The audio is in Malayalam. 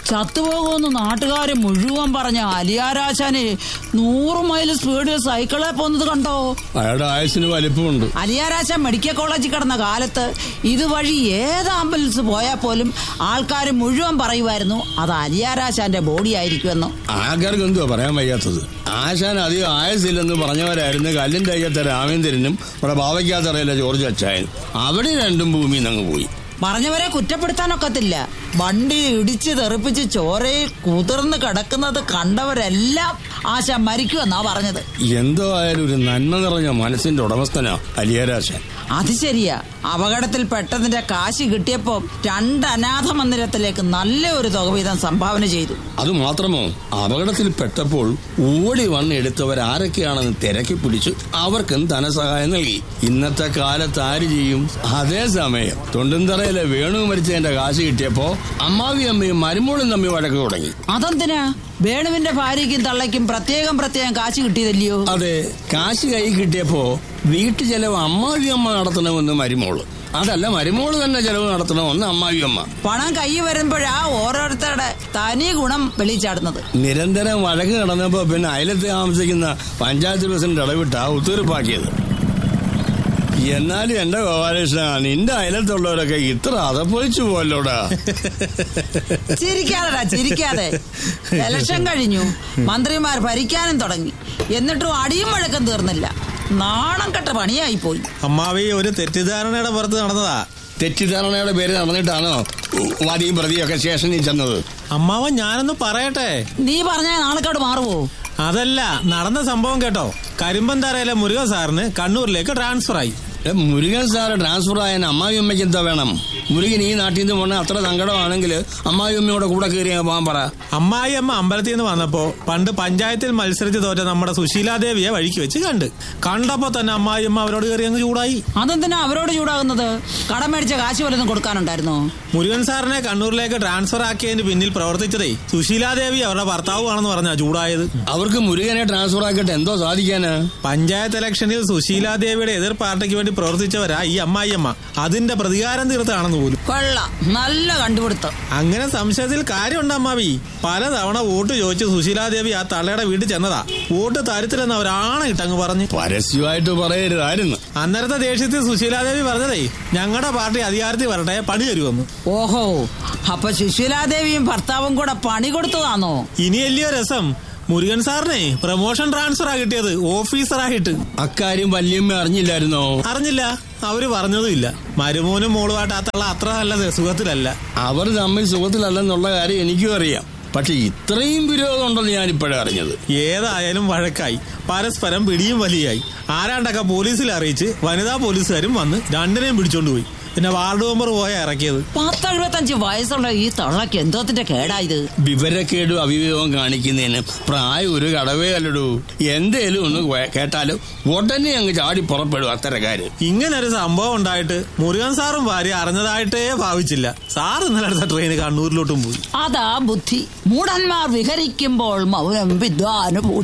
ചത്തുപോകുമെന്ന് നാട്ടുകാര് മുഴുവൻ പറഞ്ഞ അലിയാരാശാന് നൂറ് മൈൽ സ്പീഡിൽ സൈക്കിളെ പോകുന്നത് കണ്ടോ അയാളുടെ ആയുസിന് വലിപ്പമുണ്ട് അലിയാരാശാൻ മെഡിക്കൽ കോളേജിൽ കിടന്ന കാലത്ത് ഇതുവഴി ഏത് ആംബുലൻസ് പോയാൽ പോലും ആൾക്കാർ മുഴുവൻ പറയുമായിരുന്നു അത് അലിയാരാശാന്റെ ബോഡി ആയിരിക്കുമെന്ന് ആൾക്കാർക്ക് എന്തുവാ പറയാൻ വയ്യാത്തത് ആശാൻ അധികം ആയുസില്ലെന്ന് പറഞ്ഞവരായിരുന്നു കല്ലിന്റെ അയ്യത്തെ രാമേന്ദ്രനും ഇവിടെ ബാവയ്ക്കാത്തറയിലെ ജോർജ് അച്ചായൻ അവിടെ രണ്ടും ഭൂമിയിൽ നിന്ന് പോയി പറഞ്ഞവരെ കുറ്റപ്പെടുത്താനൊക്കത്തില്ല വണ്ടി ഇടിച്ച് തെറിപ്പിച്ച് ചോരയിൽ കുതിർന്ന് കിടക്കുന്നത് കണ്ടവരെല്ലാം ആശ മരിക്കുമെന്നാ പറഞ്ഞത് എന്തോ ആയാലും ഒരു നന്മ നിറഞ്ഞ മനസ്സിന്റെ ഉടമസ്ഥനാ അലിയരാശാൻ അത് ശരിയാ അപകടത്തിൽ പെട്ടതിന്റെ കാശ് കിട്ടിയപ്പോ രണ്ട് അനാഥ മന്ദിരത്തിലേക്ക് നല്ല ഒരു തുക വീതം സംഭാവന ചെയ്തു അത് മാത്രമോ അപകടത്തിൽ പെട്ടപ്പോൾ ഓടി വന്ന് എടുത്തവർ ആരൊക്കെയാണെന്ന് തിരക്കി പിടിച്ചു അവർക്കും ധനസഹായം നൽകി ഇന്നത്തെ കാലത്ത് ആര് ചെയ്യും അതേസമയം തൊണ്ടുംതറയിലെ വേണു മരിച്ചതിന്റെ കാശ് കിട്ടിയപ്പോ അമ്മാവി അമ്മയും മരുമോളും തമ്മിൽ വഴക്ക് തുടങ്ങി അതെന്തിനാ വേണുവിന്റെ ഭാര്യയ്ക്കും തള്ളയ്ക്കും പ്രത്യേകം പ്രത്യേകം കാശ് കിട്ടിയതല്ലയോ അതെ കാശ് കൈ കിട്ടിയപ്പോ വീട്ടു ചെലവ് അമ്മാവി അമ്മ നടത്തണമെന്ന് മരുമോള് അതല്ല മരുമോള് തന്നെ ചെലവ് നടത്തണമെന്ന് അമ്മാവി അമ്മ പണം കൈ വരുമ്പോഴാ ഓരോരുത്തരുടെ തനി ഗുണം വെളിച്ചാടുന്നത് നിരന്തരം വഴക്ക് നടന്നപ്പോ പിന്നെ അയലത്ത് താമസിക്കുന്ന പഞ്ചായത്ത് പ്രസിഡന്റ് ഇടവിട്ട ഒത്തുതീർപ്പാക്കിയത് എന്നാലും എന്റെ ഗോപാലകൃഷ്ണ നിന്റെ അയലത്തുള്ളവരൊക്കെ ഇത്ര അതപ്പൊളിച്ചു പോലോടാ ചിരിക്കാതെടാ ചിരിക്കാതെ ഇലക്ഷൻ കഴിഞ്ഞു മന്ത്രിമാർ ഭരിക്കാനും തുടങ്ങി എന്നിട്ടും അടിയും വഴക്കം തീർന്നില്ല നാണം കെട്ട പണിയായി പോയി അമ്മാവി ഒരു തെറ്റിദ്ധാരണയുടെ പുറത്ത് നടന്നതാ തെറ്റിദ്ധാരണയുടെ പേര് നടന്നിട്ടാണോ വാദിയും പ്രതിയൊക്കെ സ്റ്റേഷനിൽ ചെന്നത് അമ്മാവൻ ഞാനൊന്ന് പറയട്ടെ നീ പറഞ്ഞ നാളെക്കാട് മാറുവോ അതല്ല നടന്ന സംഭവം കേട്ടോ കരിമ്പന്തറയിലെ മുരുകൻ സാറിന് കണ്ണൂരിലേക്ക് ട്രാൻസ്ഫർ ആയി ഏ, മുരുകൻ സാറ് ട്രാൻസ്ഫർ ആയ അമ്മാവി അമ്മയ്ക്ക് എന്താ വേണം മുരുകൻ ഈ നാട്ടിൽ നിന്ന് പോണ അത്ര സങ്കടമാണെങ്കിൽ അമ്മാവി അമ്മയോടെ കൂടെ കയറി അങ്ങ് പോകാൻ പറ അമ്മായി അമ്മ അമ്പലത്തിൽ നിന്ന് വന്നപ്പോ പണ്ട് പഞ്ചായത്തിൽ മത്സരിച്ച് തോറ്റ നമ്മുടെ സുശീലാദേവിയെ വഴിക്ക് വെച്ച് കണ്ട് കണ്ടപ്പോ തന്നെ അമ്മായി അമ്മ അവരോട് കയറി അങ്ങ് ചൂടായി അതെന്തിനാ അവരോട് ചൂടാകുന്നത് കടം മേടിച്ച കാശ് വല്ലതും കൊടുക്കാനുണ്ടായിരുന്നോ മുരുകൻ സാറിനെ കണ്ണൂരിലേക്ക് ട്രാൻസ്ഫർ ആക്കിയതിന് പിന്നിൽ പ്രവർത്തിച്ചതേ സുശീലാദേവി അവരുടെ ഭർത്താവുമാണെന്ന് പറഞ്ഞാ ചൂടായത് അവർക്ക് മുരുകനെ ട്രാൻസ്ഫർ ആക്കിയിട്ട് എന്തോ സാധിക്കാന് പഞ്ചായത്ത് ഇലക്ഷനിൽ സുശീലാദേവിയുടെ എതിർ പാർട്ടിക്ക് വേണ്ടി പ്രവർത്തിച്ചവരാ ഈ അമ്മായിയമ്മ അതിന്റെ പ്രതികാരം തീർത്താണെന്ന് പോലും കൊള്ളാം നല്ല കണ്ടുപിടുത്തം അങ്ങനെ സംശയത്തിൽ കാര്യമുണ്ട് അമ്മാവി പലതവണ വോട്ട് ചോദിച്ച് സുശീലാദേവി ആ തള്ളയുടെ വീട്ടിൽ ചെന്നതാ വോട്ട് തരത്തില്ലെന്ന് അവരാണിട്ടങ്ങ് പറഞ്ഞു പരസ്യമായിട്ട് പറയരുതായിരുന്നു അന്നേരത്തെ ദേഷ്യത്തിൽ സുശീലാദേവി പറഞ്ഞതേ ഞങ്ങളുടെ പാർട്ടി അധികാരത്തിൽ വരട്ടെ പണി തരുമെന്ന് ഓഹോ അപ്പൊ സുശീലാദേവിയും ഭർത്താവും കൂടെ പണി കൊടുത്തതാണോ ഇനിയല്ലയോ രസം മുരുകൻ സാറിനെ പ്രൊമോഷൻ ട്രാൻസ്ഫർ ആ കിട്ടിയത് ഓഫീസറായിട്ട് അക്കാര്യം വല്യമ്മ അറിഞ്ഞില്ലായിരുന്നോ അറിഞ്ഞില്ല അവര് പറഞ്ഞതുമില്ല മരുമോനും മോളുമായിട്ട് ആ തള്ള അത്ര നല്ല സുഖത്തിലല്ല അവർ തമ്മിൽ സുഖത്തിലല്ലെന്നുള്ള കാര്യം എനിക്കും അറിയാം പക്ഷെ ഇത്രയും വിരോധം ഉണ്ടെന്ന് ഞാൻ ഇപ്പോഴാണ് അറിഞ്ഞത് ഏതായാലും വഴക്കായി പരസ്പരം പിടിയും വലിയായി ആരാണ്ടൊക്കെ പോലീസിൽ അറിയിച്ച് വനിതാ പോലീസുകാരും വന്ന് രണ്ടിനെയും പിടിച്ചോണ്ട് പോയി പിന്നെ വാർഡ് മെമ്പർ പോയാ ഇറക്കിയത് പത്തെഴുപത്തഞ്ച് വയസ്സുള്ള ഈ തള്ളക്ക് എന്തോത്തിന്റെ കേടായത് വിവരക്കേടും അവിവേകവും കാണിക്കുന്നതിന് പ്രായം ഒരു കടവേ അല്ലടൂ എന്തേലും ഒന്ന് കേ- കേട്ടാലും ഉടനെ അങ്ങ് ചാടി പുറപ്പെടും അത്തരക്കാര് ഇങ്ങനെ ഒരു സംഭവം ഉണ്ടായിട്ട് മുരുകൻ സാറും ഭാര്യ അറിഞ്ഞതായിട്ടേ ഭാവിച്ചില്ല സാർ ഇന്നലെ അടുത്ത ട്രെയിന് കണ്ണൂരിലോട്ടും പോയി അതാ ബുദ്ധി മൂടന്മാർ വിഹരിക്കുമ്പോൾ മൗനം വിദ്വാനുഭൂതി